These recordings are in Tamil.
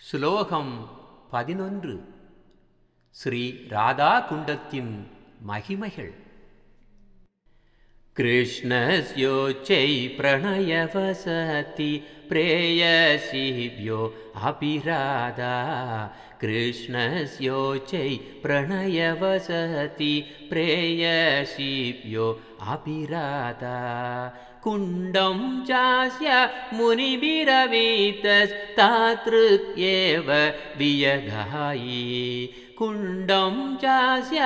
சுலோகம் பதினொன்று ஸ்ரீ ராதா குண்டத்தின் மகிமைகள் कृष्णस्योच्चै प्रणयवसति प्रेयसीभ्यो अभिराधा कृष्णस्योच्चै प्रणयवसति प्रेयसीभ्यो अभिराधा कुण्डं चास्य मुनिभिरवीतस्तातृक्येव वियधायि कुण्डं चास्य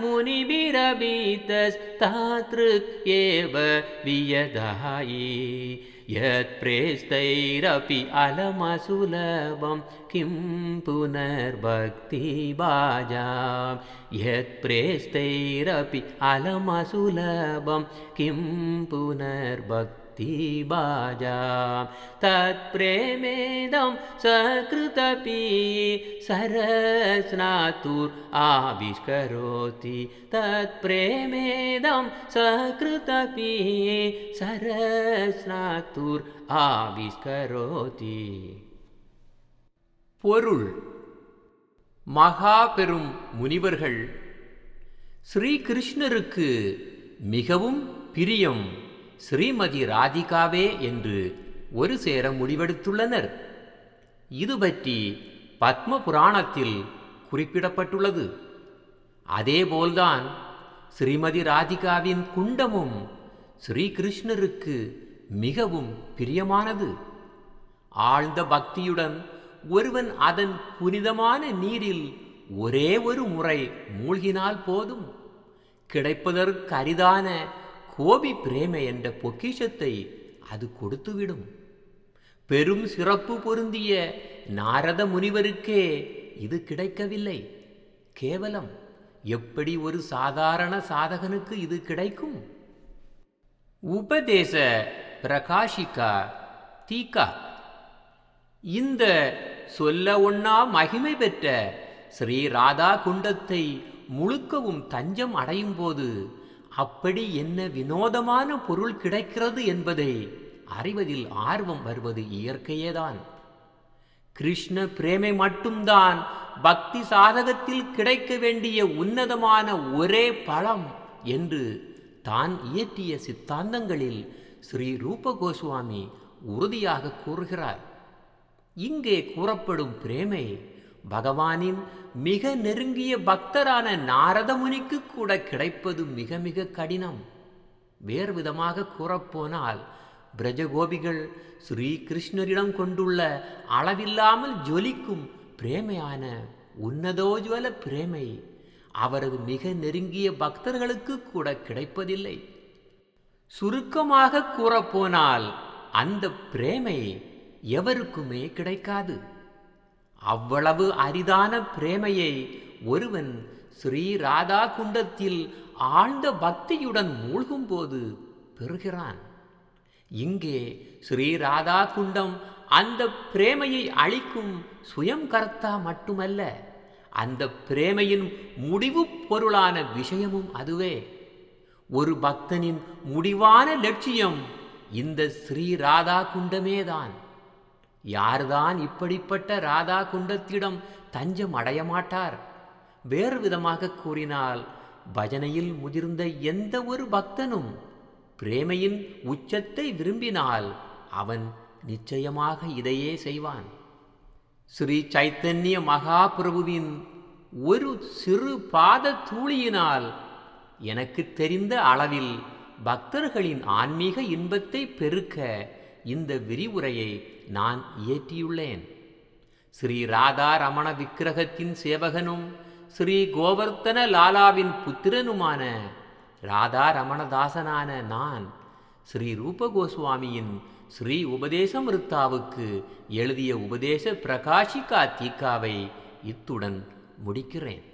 मुनिभिरवीतस्तातृक् एव वियधायि यत्प्रेस्तैरपि अलमसुलभं किं पुनर्भक्तिबाजां यत्प्रेस्तैरपि अलमसुलभं किं पुनर्भक्तिबाजां तत्प्रेमेदं सकृतपि सरस्नातुर् आविष्करोति तत्प्रेमेदं सकृतपि सरस्नातुर् ஆவிஷ்கரோதி பொருள் மகா பெரும் முனிவர்கள் ஸ்ரீகிருஷ்ணருக்கு மிகவும் பிரியம் ஸ்ரீமதி ராதிகாவே என்று ஒரு சேர முடிவெடுத்துள்ளனர் இது பற்றி பத்ம புராணத்தில் குறிப்பிடப்பட்டுள்ளது அதேபோல்தான் ஸ்ரீமதி ராதிகாவின் குண்டமும் ஸ்ரீகிருஷ்ணருக்கு மிகவும் பிரியமானது ஆழ்ந்த பக்தியுடன் ஒருவன் அதன் புனிதமான நீரில் ஒரே ஒரு முறை மூழ்கினால் போதும் கிடைப்பதற்கு அரிதான கோபி பிரேம என்ற பொக்கிஷத்தை அது கொடுத்துவிடும் பெரும் சிறப்பு பொருந்திய நாரத முனிவருக்கே இது கிடைக்கவில்லை கேவலம் எப்படி ஒரு சாதாரண சாதகனுக்கு இது கிடைக்கும் உபதேச பிரகாஷிகா தீகா இந்த சொல்ல ஒண்ணா மகிமை பெற்ற ஸ்ரீ ராதா குண்டத்தை முழுக்கவும் தஞ்சம் அடையும் போது அப்படி என்ன வினோதமான பொருள் கிடைக்கிறது என்பதை அறிவதில் ஆர்வம் வருவது இயற்கையேதான் கிருஷ்ண பிரேமை மட்டும்தான் பக்தி சாதகத்தில் கிடைக்க வேண்டிய உன்னதமான ஒரே பழம் என்று தான் இயற்றிய சித்தாந்தங்களில் ஸ்ரீ ரூப கோஸ்வாமி உறுதியாக கூறுகிறார் இங்கே கூறப்படும் பிரேமை பகவானின் மிக நெருங்கிய பக்தரான நாரத முனிக்கு கூட கிடைப்பது மிக மிக கடினம் வேறு விதமாக கூறப்போனால் பிரஜகோபிகள் ஸ்ரீ கிருஷ்ணரிடம் கொண்டுள்ள அளவில்லாமல் ஜொலிக்கும் பிரேமையான உன்னதோஜ்வல பிரேமை அவரது மிக நெருங்கிய பக்தர்களுக்கு கூட கிடைப்பதில்லை சுருக்கமாக கூறப்போனால் அந்த பிரேமை எவருக்குமே கிடைக்காது அவ்வளவு அரிதான பிரேமையை ஒருவன் ஸ்ரீ ராதா குண்டத்தில் ஆழ்ந்த பக்தியுடன் மூழ்கும்போது பெறுகிறான் இங்கே ஸ்ரீ ராதா குண்டம் அந்த பிரேமையை அளிக்கும் சுயம் கர்த்தா மட்டுமல்ல அந்த பிரேமையின் முடிவு பொருளான விஷயமும் அதுவே ஒரு பக்தனின் முடிவான லட்சியம் இந்த ஸ்ரீ ராதா குண்டமேதான் யார்தான் இப்படிப்பட்ட ராதா குண்டத்திடம் தஞ்சம் அடைய மாட்டார் வேறு விதமாக கூறினால் பஜனையில் முதிர்ந்த எந்த ஒரு பக்தனும் பிரேமையின் உச்சத்தை விரும்பினால் அவன் நிச்சயமாக இதையே செய்வான் ஸ்ரீ சைத்தன்ய மகாபிரபுவின் ஒரு சிறு பாத தூளியினால் எனக்கு தெரிந்த அளவில் பக்தர்களின் ஆன்மீக இன்பத்தை பெருக்க இந்த விரிவுரையை நான் இயற்றியுள்ளேன் ஸ்ரீ ராதா ரமண விக்கிரகத்தின் சேவகனும் ஸ்ரீ கோவர்த்தன லாலாவின் புத்திரனுமான ராதா ரமணதாசனான நான் ஸ்ரீ ரூப கோஸ்வாமியின் ஸ்ரீ உபதேசமிருத்தாவுக்கு எழுதிய உபதேச பிரகாஷிகா தீக்காவை இத்துடன் முடிக்கிறேன்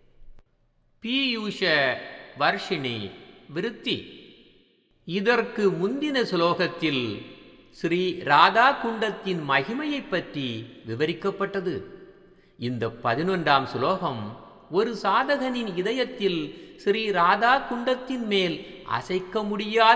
பீயூஷ வர்ஷிணி விருத்தி இதற்கு முந்தின சுலோகத்தில் ஸ்ரீ ராதா குண்டத்தின் மகிமையை பற்றி விவரிக்கப்பட்டது இந்த பதினொன்றாம் சுலோகம் ஒரு சாதகனின் இதயத்தில் ஸ்ரீ ராதா குண்டத்தின் மேல் அசைக்க முடியாத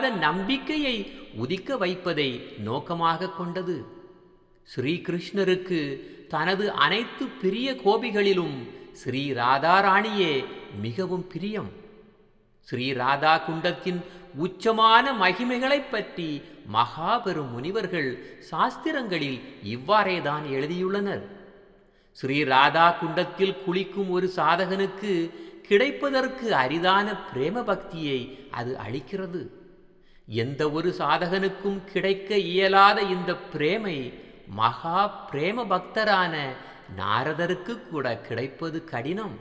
நம்பிக்கையை உதிக்க வைப்பதை நோக்கமாக கொண்டது ஸ்ரீகிருஷ்ணருக்கு தனது அனைத்து பிரிய கோபிகளிலும் ஸ்ரீ ராதாராணியே மிகவும் பிரியம் ஸ்ரீ ராதா குண்டத்தின் உச்சமான மகிமைகளைப் பற்றி மகாபெரும் முனிவர்கள் சாஸ்திரங்களில் இவ்வாறேதான் எழுதியுள்ளனர் ஸ்ரீ ராதா குண்டத்தில் குளிக்கும் ஒரு சாதகனுக்கு கிடைப்பதற்கு அரிதான பிரேம பக்தியை அது அளிக்கிறது எந்த ஒரு சாதகனுக்கும் கிடைக்க இயலாத இந்த பிரேமை மகா பிரேம பக்தரான நாரதருக்கு கூட கிடைப்பது கடினம்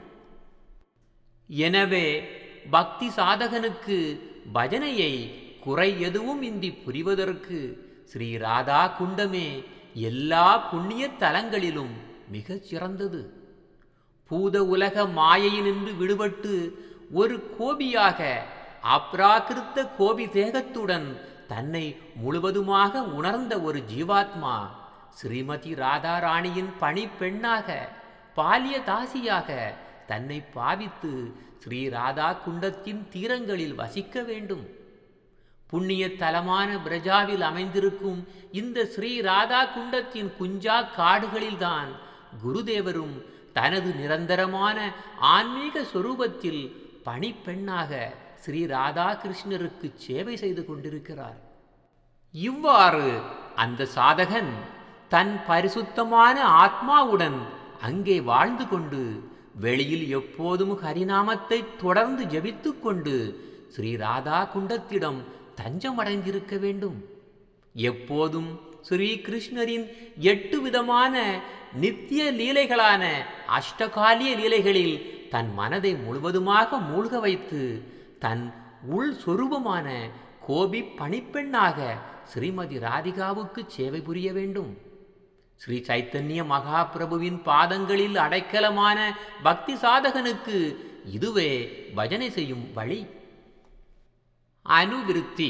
எனவே பக்தி சாதகனுக்கு பஜனையை குறை எதுவும் இன்றி புரிவதற்கு ஸ்ரீ ராதா குண்டமே எல்லா புண்ணிய தலங்களிலும் மிகச் சிறந்தது பூத உலக மாயையினின்று விடுபட்டு ஒரு கோபியாக அப்ராகிருத்த கோபி தேகத்துடன் தன்னை முழுவதுமாக உணர்ந்த ஒரு ஜீவாத்மா ஸ்ரீமதி ராதாராணியின் பணி பெண்ணாக பாலிய தாசியாக தன்னை பாவித்து ஸ்ரீ ராதா குண்டத்தின் தீரங்களில் வசிக்க வேண்டும் புண்ணிய தலமான பிரஜாவில் அமைந்திருக்கும் இந்த ஸ்ரீ ராதா குண்டத்தின் குஞ்சா காடுகளில்தான் குருதேவரும் தனது நிரந்தரமான ஆன்மீக சொரூபத்தில் பணிப்பெண்ணாக ஸ்ரீ ராதாகிருஷ்ணருக்கு சேவை செய்து கொண்டிருக்கிறார் இவ்வாறு அந்த சாதகன் தன் பரிசுத்தமான ஆத்மாவுடன் அங்கே வாழ்ந்து கொண்டு வெளியில் எப்போதும் ஹரிநாமத்தை தொடர்ந்து ஜபித்துக் கொண்டு ஸ்ரீ ராதா குண்டத்திடம் தஞ்சமடைந்திருக்க வேண்டும் எப்போதும் ஸ்ரீ கிருஷ்ணரின் எட்டு விதமான நித்திய லீலைகளான அஷ்டகாலிய லீலைகளில் தன் மனதை முழுவதுமாக மூழ்க வைத்து தன் உள் சொரூபமான கோபி பணிப்பெண்ணாக ஸ்ரீமதி ராதிகாவுக்கு சேவை புரிய வேண்டும் ஸ்ரீ சைத்தன்ய மகாபிரபுவின் பாதங்களில் அடைக்கலமான பக்தி சாதகனுக்கு இதுவே பஜனை செய்யும் வழி அனுவிருத்தி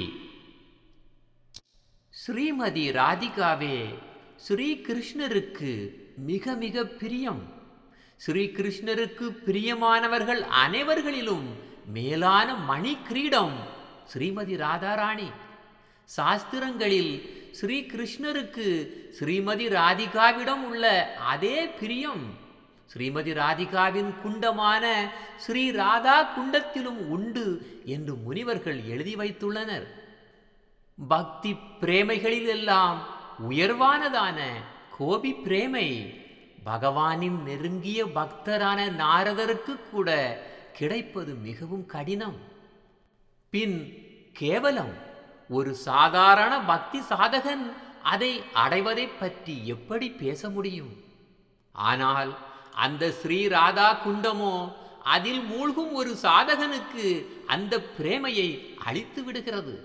ஸ்ரீமதி ராதிகாவே ஸ்ரீ கிருஷ்ணருக்கு மிக மிக பிரியம் ஸ்ரீ கிருஷ்ணருக்கு பிரியமானவர்கள் அனைவர்களிலும் மேலான மணி கிரீடம் ஸ்ரீமதி ராதாராணி சாஸ்திரங்களில் ஸ்ரீ கிருஷ்ணருக்கு ஸ்ரீமதி ராதிகாவிடம் உள்ள அதே பிரியம் ஸ்ரீமதி ராதிகாவின் குண்டமான ஸ்ரீ ராதா குண்டத்திலும் உண்டு என்று முனிவர்கள் எழுதி வைத்துள்ளனர் பக்தி பிரேமைகளில் எல்லாம் உயர்வானதான கோபி பிரேமை பகவானின் நெருங்கிய பக்தரான நாரதருக்கு கூட கிடைப்பது மிகவும் கடினம் பின் கேவலம் ஒரு சாதாரண பக்தி சாதகன் அதை அடைவதைப் பற்றி எப்படி பேச முடியும் ஆனால் அந்த ஸ்ரீ ராதா குண்டமோ அதில் மூழ்கும் ஒரு சாதகனுக்கு அந்த பிரேமையை அழித்து விடுகிறது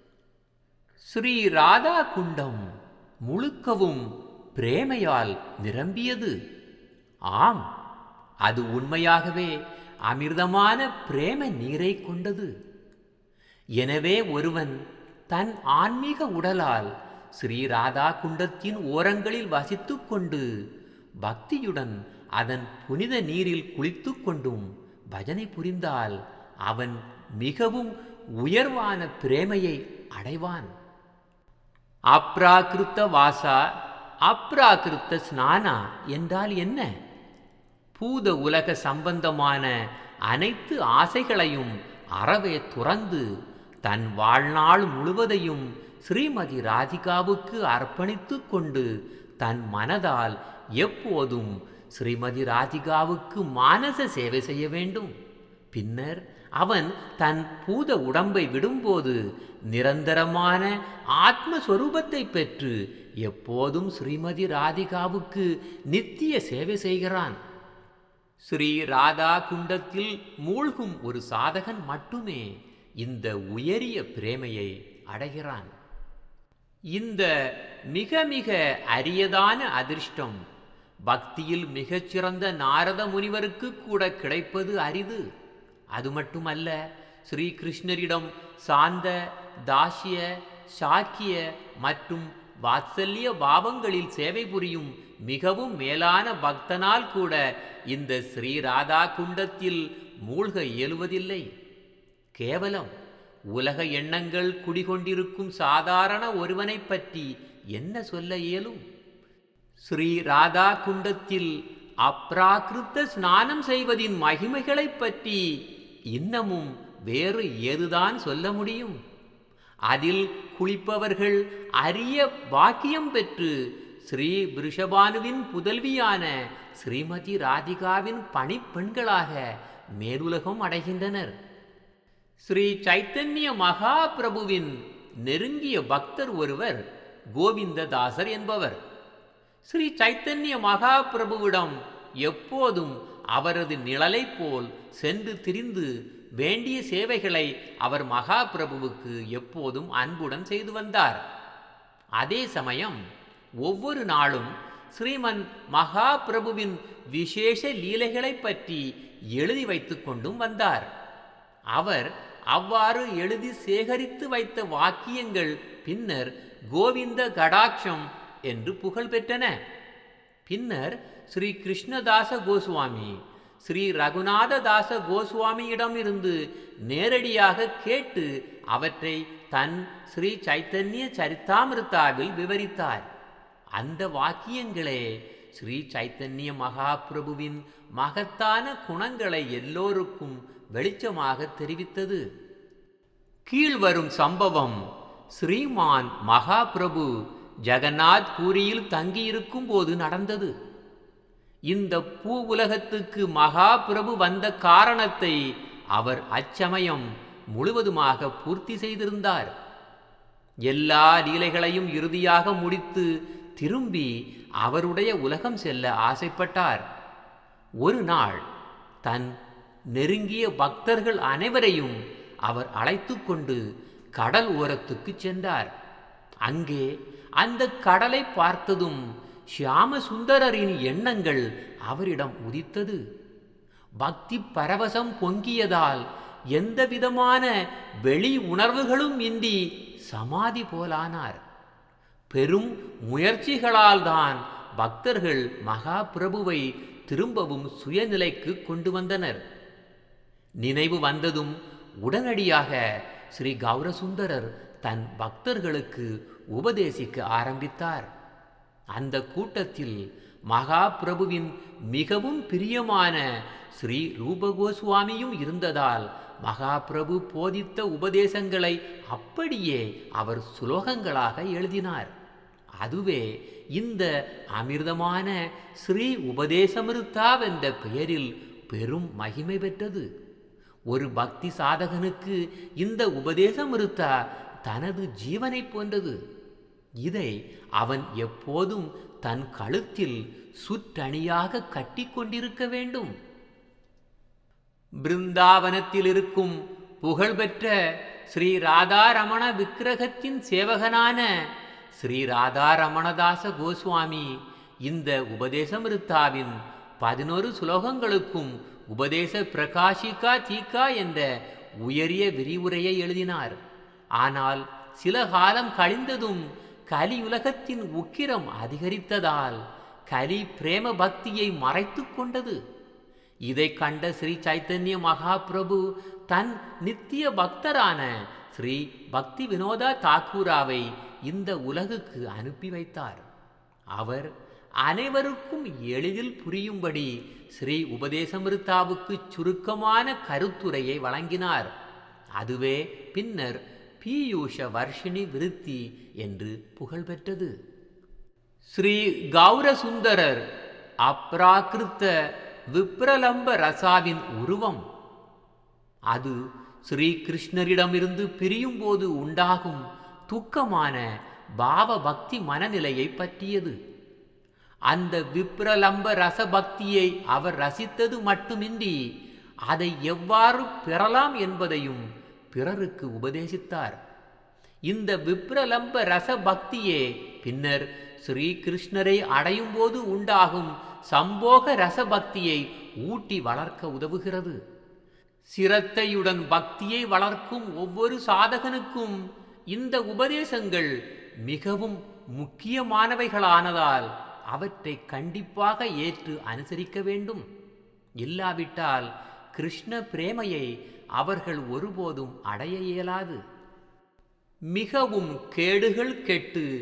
ஸ்ரீ ராதா குண்டம் முழுக்கவும் பிரேமையால் நிரம்பியது ஆம் அது உண்மையாகவே அமிர்தமான பிரேம நீரை கொண்டது எனவே ஒருவன் தன் ஆன்மீக உடலால் ஸ்ரீ ராதா குண்டத்தின் ஓரங்களில் வசித்துக் கொண்டு பக்தியுடன் அதன் புனித நீரில் குளித்துக் கொண்டும் பஜனை புரிந்தால் அவன் மிகவும் உயர்வான பிரேமையை அடைவான் அப்ராகிருத்த வாசா அப்ராகிருத்த ஸ்நானா என்றால் என்ன பூத உலக சம்பந்தமான அனைத்து ஆசைகளையும் அறவே துறந்து தன் வாழ்நாள் முழுவதையும் ஸ்ரீமதி ராதிகாவுக்கு அர்ப்பணித்து கொண்டு தன் மனதால் எப்போதும் ஸ்ரீமதி ராதிகாவுக்கு மானச சேவை செய்ய வேண்டும் பின்னர் அவன் தன் பூத உடம்பை விடும்போது நிரந்தரமான ஆத்மஸ்வரூபத்தை பெற்று எப்போதும் ஸ்ரீமதி ராதிகாவுக்கு நித்திய சேவை செய்கிறான் ஸ்ரீ ராதா குண்டத்தில் மூழ்கும் ஒரு சாதகன் மட்டுமே இந்த உயரிய பிரேமையை அடைகிறான் இந்த மிக மிக அரியதான அதிர்ஷ்டம் பக்தியில் மிகச்சிறந்த நாரத முனிவருக்கு கூட கிடைப்பது அரிது அது மட்டுமல்ல ஸ்ரீ கிருஷ்ணரிடம் சாந்த தாசிய சாக்கிய மற்றும் வாத்சல்ய பாவங்களில் சேவை புரியும் மிகவும் மேலான பக்தனால் கூட இந்த ஸ்ரீ ராதா குண்டத்தில் மூழ்க இயலுவதில்லை கேவலம் உலக எண்ணங்கள் குடிகொண்டிருக்கும் சாதாரண ஒருவனைப் பற்றி என்ன சொல்ல இயலும் ஸ்ரீ ராதா குண்டத்தில் அப்ராகிருத்த ஸ்நானம் செய்வதின் மகிமைகளைப் பற்றி இன்னமும் வேறு ஏதுதான் சொல்ல முடியும் அதில் குளிப்பவர்கள் அரிய பாக்கியம் பெற்று ஸ்ரீ பிருஷபானுவின் புதல்வியான ஸ்ரீமதி ராதிகாவின் பணிப்பெண்களாக மேலுலகம் அடைகின்றனர் ஸ்ரீ சைத்தன்ய மகாபிரபுவின் நெருங்கிய பக்தர் ஒருவர் கோவிந்ததாசர் என்பவர் ஸ்ரீ சைத்தன்ய மகாபிரபுவிடம் எப்போதும் அவரது நிழலைப் போல் சென்று திரிந்து வேண்டிய சேவைகளை அவர் மகாபிரபுவுக்கு எப்போதும் அன்புடன் செய்து வந்தார் அதே சமயம் ஒவ்வொரு நாளும் ஸ்ரீமன் மகாபிரபுவின் விசேஷ லீலைகளைப் பற்றி எழுதி வைத்துக் கொண்டும் வந்தார் அவர் அவ்வாறு எழுதி சேகரித்து வைத்த வாக்கியங்கள் பின்னர் கோவிந்த கடாட்சம் என்று புகழ் பெற்றன பின்னர் ஸ்ரீ கிருஷ்ணதாச கோஸ்வாமி ஸ்ரீ ரகுநாததாச கோஸ்வாமியிடமிருந்து நேரடியாக கேட்டு அவற்றை தன் ஸ்ரீ சைத்தன்ய சரித்தாமிருத்தாவில் விவரித்தார் அந்த வாக்கியங்களே ஸ்ரீ சைத்தன்ய மகாபிரபுவின் மகத்தான குணங்களை எல்லோருக்கும் வெளிச்சமாக தெரிவித்தது கீழ்வரும் சம்பவம் ஸ்ரீமான் மகாபிரபு ஜெகநாத் பூரியில் தங்கியிருக்கும் போது நடந்தது இந்த பூ உலகத்துக்கு மகாபிரபு வந்த காரணத்தை அவர் அச்சமயம் முழுவதுமாக பூர்த்தி செய்திருந்தார் எல்லா லீலைகளையும் இறுதியாக முடித்து திரும்பி அவருடைய உலகம் செல்ல ஆசைப்பட்டார் ஒரு நாள் தன் நெருங்கிய பக்தர்கள் அனைவரையும் அவர் அழைத்து கொண்டு கடல் ஓரத்துக்கு சென்றார் அங்கே அந்த கடலை பார்த்ததும் ஷியாம சுந்தரரின் எண்ணங்கள் அவரிடம் உதித்தது பக்தி பரவசம் பொங்கியதால் எந்த விதமான வெளி உணர்வுகளும் இன்றி சமாதி போலானார் பெரும் முயற்சிகளால் தான் பக்தர்கள் மகாபிரபுவை திரும்பவும் சுயநிலைக்கு கொண்டு வந்தனர் நினைவு வந்ததும் உடனடியாக ஸ்ரீ கௌரசுந்தரர் தன் பக்தர்களுக்கு உபதேசிக்க ஆரம்பித்தார் அந்த கூட்டத்தில் மகாபிரபுவின் மிகவும் பிரியமான ஸ்ரீ ரூபகோஸ்வாமியும் இருந்ததால் மகாபிரபு போதித்த உபதேசங்களை அப்படியே அவர் சுலோகங்களாக எழுதினார் அதுவே இந்த அமிர்தமான ஸ்ரீ உபதேசமிருத்தாவ் என்ற பெயரில் பெரும் மகிமை பெற்றது ஒரு பக்தி சாதகனுக்கு இந்த உபதேசமிருத்தா தனது ஜீவனை போன்றது இதை அவன் எப்போதும் தன் கழுத்தில் சுற்றணியாக கட்டிக்கொண்டிருக்க வேண்டும் பிருந்தாவனத்தில் இருக்கும் புகழ்பெற்ற ஸ்ரீ ராதாரமண விக்கிரகத்தின் சேவகனான ஸ்ரீ ராதாரமணதாச கோஸ்வாமி இந்த உபதேசமிருத்தாவின் பதினோரு சுலோகங்களுக்கும் உபதேச பிரகாஷிகா தீகா என்ற உயரிய விரிவுரையை எழுதினார் ஆனால் சில காலம் கழிந்ததும் கலியுலகத்தின் உக்கிரம் அதிகரித்ததால் கலி பிரேம பக்தியை மறைத்து கொண்டது இதை கண்ட ஸ்ரீ சைத்தன்ய மகாபிரபு தன் நித்திய பக்தரான ஸ்ரீ பக்தி வினோதா தாக்கூராவை இந்த உலகுக்கு அனுப்பி வைத்தார் அவர் அனைவருக்கும் எளிதில் புரியும்படி ஸ்ரீ உபதேசமிருத்தாவுக்கு சுருக்கமான கருத்துரையை வழங்கினார் அதுவே பின்னர் பீயூஷ வர்ஷினி விருத்தி என்று புகழ்பெற்றது ஸ்ரீ கௌரசுந்தரர் அப்ராகிருத்த விப்ரலம்ப ரசாவின் உருவம் அது ஸ்ரீ கிருஷ்ணரிடமிருந்து பிரியும் போது உண்டாகும் துக்கமான பாவ பக்தி மனநிலையை பற்றியது அந்த விப்ரலம்ப ரசபக்தியை அவர் ரசித்தது மட்டுமின்றி அதை எவ்வாறு பெறலாம் என்பதையும் பிறருக்கு உபதேசித்தார் இந்த விப்ரலம்ப ரசபக்தியே பின்னர் ஸ்ரீ கிருஷ்ணரை அடையும் போது உண்டாகும் சம்போக ரசபக்தியை ஊட்டி வளர்க்க உதவுகிறது சிரத்தையுடன் பக்தியை வளர்க்கும் ஒவ்வொரு சாதகனுக்கும் இந்த உபதேசங்கள் மிகவும் முக்கியமானவைகளானதால் அவற்றை கண்டிப்பாக ஏற்று அனுசரிக்க வேண்டும் இல்லாவிட்டால் கிருஷ்ண பிரேமையை அவர்கள் ஒருபோதும் அடைய இயலாது மிகவும் கேடுகள் கெட்டு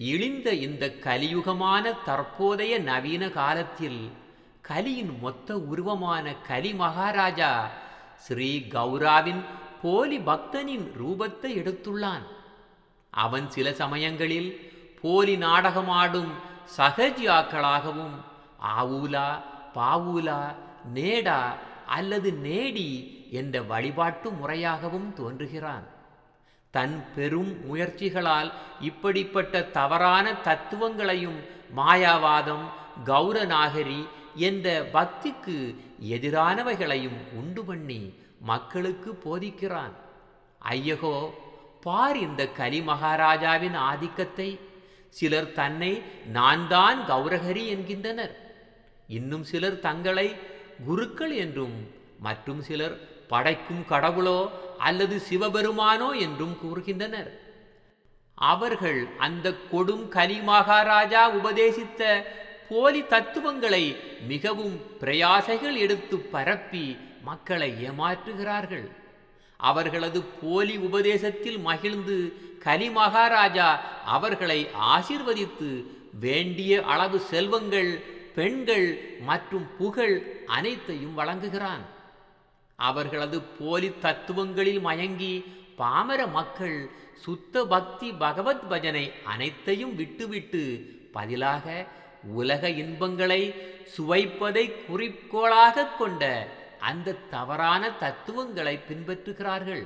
இழிந்த இந்த கலியுகமான தற்போதைய நவீன காலத்தில் கலியின் மொத்த உருவமான கலி மகாராஜா ஸ்ரீ கௌராவின் போலி பக்தனின் ரூபத்தை எடுத்துள்ளான் அவன் சில சமயங்களில் போலி நாடகமாடும் சகஜியாக்களாகவும் ஆவூலா பாவூலா நேடா அல்லது நேடி என்ற வழிபாட்டு முறையாகவும் தோன்றுகிறான் தன் பெரும் முயற்சிகளால் இப்படிப்பட்ட தவறான தத்துவங்களையும் மாயாவாதம் கௌரநாகரி என்ற பக்திக்கு எதிரானவைகளையும் உண்டு பண்ணி மக்களுக்கு போதிக்கிறான் ஐயகோ பார் இந்த கலி மகாராஜாவின் ஆதிக்கத்தை சிலர் தன்னை நான் தான் கௌரகரி என்கின்றனர் இன்னும் சிலர் தங்களை குருக்கள் என்றும் மற்றும் சிலர் படைக்கும் கடவுளோ அல்லது சிவபெருமானோ என்றும் கூறுகின்றனர் அவர்கள் அந்த கொடும் கலி மகாராஜா உபதேசித்த போலி தத்துவங்களை மிகவும் பிரயாசைகள் எடுத்து பரப்பி மக்களை ஏமாற்றுகிறார்கள் அவர்களது போலி உபதேசத்தில் மகிழ்ந்து கலி மகாராஜா அவர்களை ஆசிர்வதித்து வேண்டிய அளவு செல்வங்கள் பெண்கள் மற்றும் புகழ் அனைத்தையும் வழங்குகிறான் அவர்களது போலி தத்துவங்களில் மயங்கி பாமர மக்கள் சுத்த பக்தி பகவத் பஜனை அனைத்தையும் விட்டுவிட்டு பதிலாக உலக இன்பங்களை சுவைப்பதை குறிக்கோளாக கொண்ட அந்த தவறான தத்துவங்களை பின்பற்றுகிறார்கள்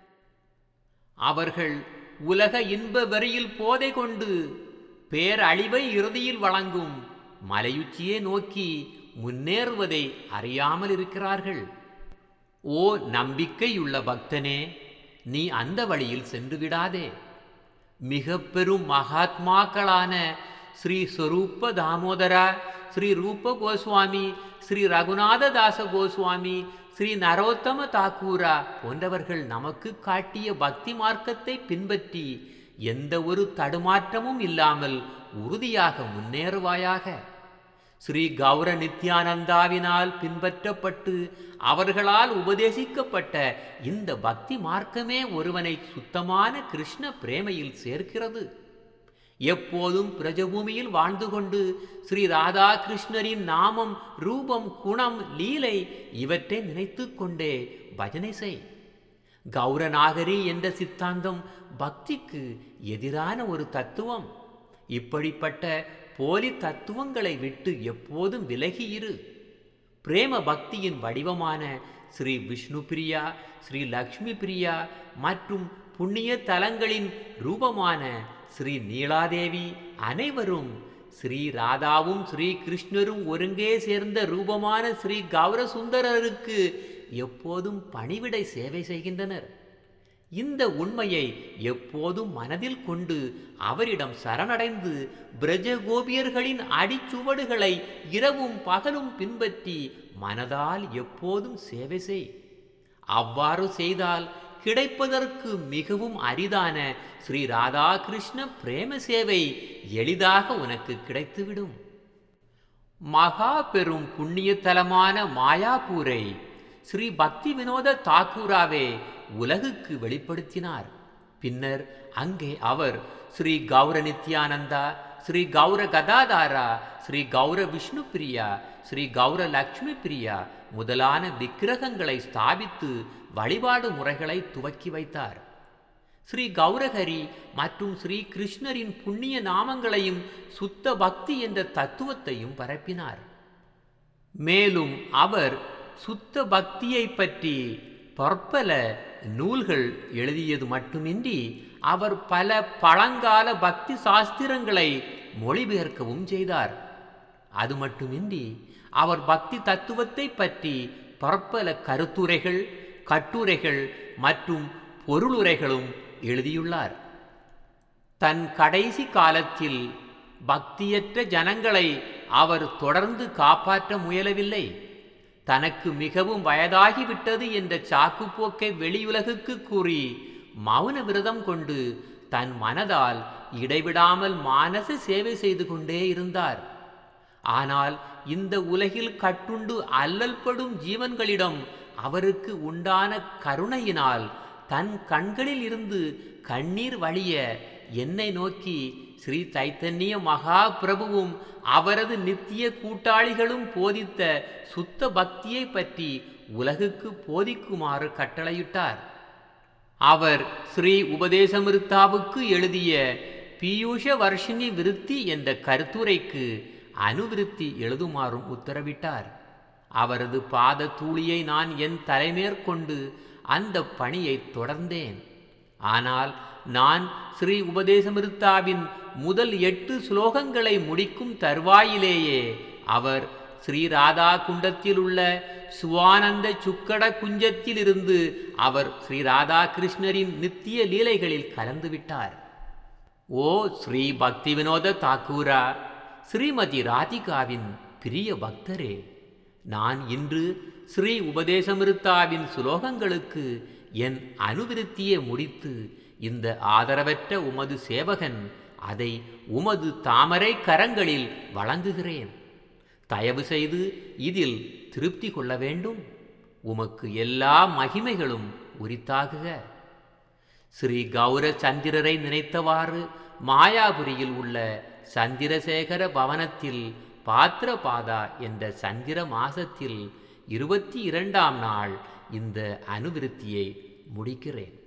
அவர்கள் உலக இன்ப வெறியில் போதை கொண்டு பேரழிவை இறுதியில் வழங்கும் மலையுச்சியை நோக்கி முன்னேறுவதை அறியாமல் இருக்கிறார்கள் ஓ நம்பிக்கையுள்ள பக்தனே நீ அந்த வழியில் சென்று விடாதே மிக பெரும் மகாத்மாக்களான ஸ்ரீ ஸ்வரூப தாமோதரா ஸ்ரீ ரூப கோஸ்வாமி ஸ்ரீ ரகுநாத தாச கோஸ்வாமி ஸ்ரீ நரோத்தம தாக்கூரா போன்றவர்கள் நமக்கு காட்டிய பக்தி மார்க்கத்தை பின்பற்றி எந்த ஒரு தடுமாற்றமும் இல்லாமல் உறுதியாக முன்னேறுவாயாக ஸ்ரீ கௌர நித்யானந்தாவினால் பின்பற்றப்பட்டு அவர்களால் உபதேசிக்கப்பட்ட இந்த பக்தி மார்க்கமே ஒருவனை சுத்தமான கிருஷ்ண பிரேமையில் சேர்க்கிறது எப்போதும் பிரஜபூமியில் வாழ்ந்து கொண்டு ஸ்ரீ ராதாகிருஷ்ணரின் நாமம் ரூபம் குணம் லீலை இவற்றை நினைத்து கொண்டே பஜனை செய் கௌரநாகரி என்ற சித்தாந்தம் பக்திக்கு எதிரான ஒரு தத்துவம் இப்படிப்பட்ட போலி தத்துவங்களை விட்டு எப்போதும் விலகி இரு பிரேம பக்தியின் வடிவமான ஸ்ரீ விஷ்ணு பிரியா ஸ்ரீ லக்ஷ்மி பிரியா மற்றும் புண்ணிய தலங்களின் ரூபமான ஸ்ரீ நீலாதேவி அனைவரும் ஸ்ரீ ராதாவும் ஸ்ரீ கிருஷ்ணரும் ஒருங்கே சேர்ந்த ரூபமான ஸ்ரீ கௌரசுந்தரருக்கு எப்போதும் பணிவிடை சேவை செய்கின்றனர் இந்த உண்மையை எப்போதும் மனதில் கொண்டு அவரிடம் சரணடைந்து பிரஜகோபியர்களின் அடிச்சுவடுகளை இரவும் பகலும் பின்பற்றி மனதால் எப்போதும் சேவை செய் அவ்வாறு செய்தால் கிடைப்பதற்கு மிகவும் அரிதான ஸ்ரீ ராதாகிருஷ்ண பிரேம சேவை எளிதாக உனக்கு கிடைத்துவிடும் மகா பெரும் புண்ணியத்தலமான மாயாப்பூரை ஸ்ரீ பக்தி வினோத தாக்கூராவே உலகுக்கு வெளிப்படுத்தினார் பின்னர் அங்கே அவர் ஸ்ரீ கௌர நித்யானந்தா ஸ்ரீ கௌர கதாதாரா ஸ்ரீ கௌர விஷ்ணு பிரியா ஸ்ரீ கௌர லக்ஷ்மி பிரியா முதலான விக்கிரகங்களை ஸ்தாபித்து வழிபாடு முறைகளை துவக்கி வைத்தார் ஸ்ரீ கௌரஹரி மற்றும் ஸ்ரீ கிருஷ்ணரின் புண்ணிய நாமங்களையும் சுத்த பக்தி என்ற தத்துவத்தையும் பரப்பினார் மேலும் அவர் சுத்த பக்தியை பற்றி பற்பல நூல்கள் எழுதியது மட்டுமின்றி அவர் பல பழங்கால பக்தி சாஸ்திரங்களை மொழிபெயர்க்கவும் செய்தார் அது மட்டுமின்றி அவர் பக்தி தத்துவத்தை பற்றி பற்பல கருத்துரைகள் கட்டுரைகள் மற்றும் பொருளுரைகளும் எழுதியுள்ளார் தன் கடைசி காலத்தில் பக்தியற்ற ஜனங்களை அவர் தொடர்ந்து காப்பாற்ற முயலவில்லை தனக்கு மிகவும் வயதாகிவிட்டது என்ற சாக்குப்போக்கை வெளியுலகுக்கு கூறி மௌன விரதம் கொண்டு தன் மனதால் இடைவிடாமல் மானச சேவை செய்து கொண்டே இருந்தார் ஆனால் இந்த உலகில் கட்டுண்டு அல்லல்படும் ஜீவன்களிடம் அவருக்கு உண்டான கருணையினால் தன் கண்களில் இருந்து கண்ணீர் வழிய என்னை நோக்கி ஸ்ரீ சைத்தன்ய மகாபிரபுவும் அவரது நித்திய கூட்டாளிகளும் போதித்த சுத்த பக்தியை பற்றி உலகுக்கு போதிக்குமாறு கட்டளையிட்டார் அவர் ஸ்ரீ உபதேசமிருத்தாவுக்கு எழுதிய பீயூஷ வர்ஷினி விருத்தி என்ற கருத்துரைக்கு அனுவிருத்தி எழுதுமாறும் உத்தரவிட்டார் அவரது பாத தூளியை நான் என் தலைமேற்கொண்டு அந்த பணியை தொடர்ந்தேன் ஆனால் நான் ஸ்ரீ உபதேசமிருத்தாவின் முதல் எட்டு ஸ்லோகங்களை முடிக்கும் தருவாயிலேயே அவர் ஸ்ரீ ராதா குண்டத்தில் உள்ள சுவானந்த சுக்கட குஞ்சத்திலிருந்து அவர் ஸ்ரீ ராதா கிருஷ்ணரின் நித்திய லீலைகளில் கலந்துவிட்டார் ஓ ஸ்ரீ பக்தி வினோத தாக்கூரா ஸ்ரீமதி ராதிகாவின் பிரிய பக்தரே நான் இன்று ஸ்ரீ உபதேசமிருத்தாவின் சுலோகங்களுக்கு என் அனுவிருத்தியை முடித்து இந்த ஆதரவற்ற உமது சேவகன் அதை உமது தாமரை கரங்களில் வழங்குகிறேன் தயவு செய்து இதில் திருப்தி கொள்ள வேண்டும் உமக்கு எல்லா மகிமைகளும் உரித்தாகுக ஸ்ரீ கௌர சந்திரரை நினைத்தவாறு மாயாபுரியில் உள்ள சந்திரசேகர பவனத்தில் பாத்திரபாதா என்ற சந்திர மாசத்தில் இருபத்தி இரண்டாம் நாள் இந்த அனுவிருத்தியை முடிக்கிறேன்